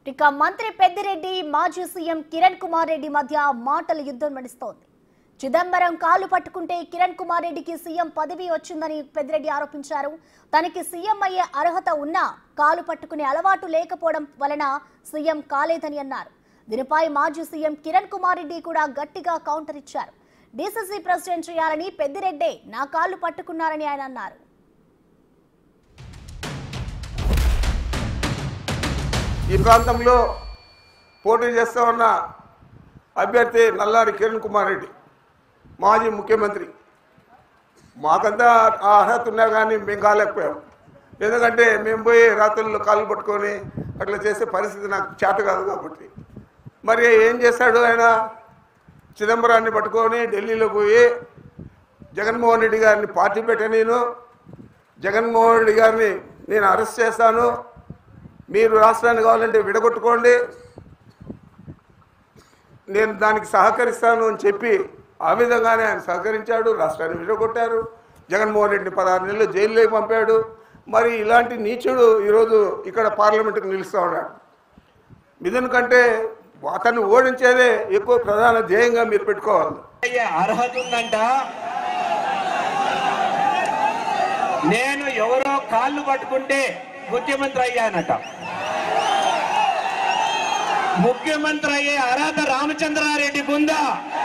ఇక మంత్రి పెద్దిరెడ్డి మాజీ సీఎం కిరణ్ కుమార్ రెడ్డి మధ్య మాటల యుద్ధం నడుస్తోంది చిదంబరం కాలు పట్టుకుంటే కిరణ్ కుమార్ రెడ్డికి సీఎం పదవి వచ్చిందని పెద్దిరెడ్డి ఆరోపించారు తనకి సీఎం అయ్యే అర్హత ఉన్నా కాలు పట్టుకునే అలవాటు లేకపోవడం వలన సీఎం కాలేదని అన్నారు దీనిపై మాజీ సీఎం కిరణ్ కుమార్ రెడ్డి కూడా గట్టిగా కౌంటర్ ఇచ్చారు డీసీసీ ప్రెసిడెంట్ చేయాలని పెద్దిరెడ్డే నా కాళ్ళు పట్టుకున్నారని ఆయన అన్నారు ఈ ప్రాంతంలో పోటీ చేస్తూ ఉన్న అభ్యర్థి నల్లారి కిరణ్ కుమార్ రెడ్డి మాజీ ముఖ్యమంత్రి మాకంతా ఆ అర్హత ఉన్నా కానీ మేము కాలేకపోయాం ఎందుకంటే మేము పోయి రాత్రుల్లో కాళ్ళు పట్టుకొని అట్లా చేసే పరిస్థితి నాకు చేత కాదు కాబట్టి మరి ఏం చేశాడు ఆయన చిదంబరాన్ని పట్టుకొని ఢిల్లీలో పోయి జగన్మోహన్ రెడ్డి గారిని పార్టీ పెట్ట నేను జగన్మోహన్ రెడ్డి గారిని నేను అరెస్ట్ చేస్తాను మీరు రాష్ట్రాన్ని కావాలంటే విడగొట్టుకోండి నేను దానికి సహకరిస్తాను అని చెప్పి ఆ విధంగానే ఆయన సహకరించాడు రాష్ట్రాన్ని విడగొట్టారు జగన్మోహన్ రెడ్డిని పదహారు నెలలు జైల్లోకి పంపాడు మరి ఇలాంటి నీచుడు ఈరోజు ఇక్కడ పార్లమెంటుకు నిలుస్తూ ఉన్నాడు మిథున్ కంటే అతన్ని ఓడించేదే ఎక్కువ ప్రధాన ధ్యేయంగా మీరు పెట్టుకోవాలి అయ్యే అర్హత ఉందంట నేను ఎవరో కాళ్ళు పట్టుకుంటే ముఖ్యమంత్రి అయ్యానట ముఖ్యమంత్రి అయ్యే అర్హత రామచంద్రారెడ్డికి ఉందా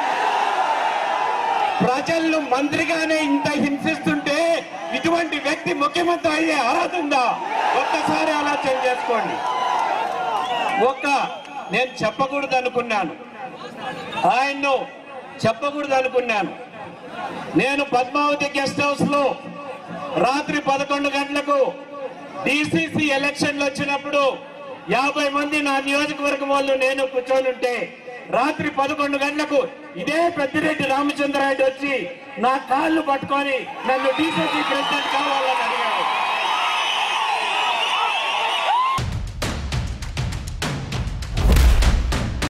ప్రజలను మంత్రిగానే ఇంత హింసిస్తుంటే ఇటువంటి వ్యక్తి ముఖ్యమంత్రి అయ్యే అర్హత ఉందా ఒక్కసారి ఆలోచన చేసుకోండి ఒక్క నేను చెప్పకూడదు అనుకున్నాను ఆయన్ను చెప్పకూడదు అనుకున్నాను నేను పద్మావతి గెస్ట్ హౌస్ లో రాత్రి పదకొండు గంటలకు డిసిసి ఎలక్షన్లు వచ్చినప్పుడు యాభై మంది నా నియోజకవర్గం వాళ్ళు నేను కూర్చొని ఉంటే రాత్రి పదకొండు గంటలకు ఇదే పెద్దిరెడ్డి రామచంద్రారెడ్డి వచ్చి నా కాళ్ళు పట్టుకొని నన్ను డిసిసి ప్రెసిడెంట్ కావాలని అడిగాడు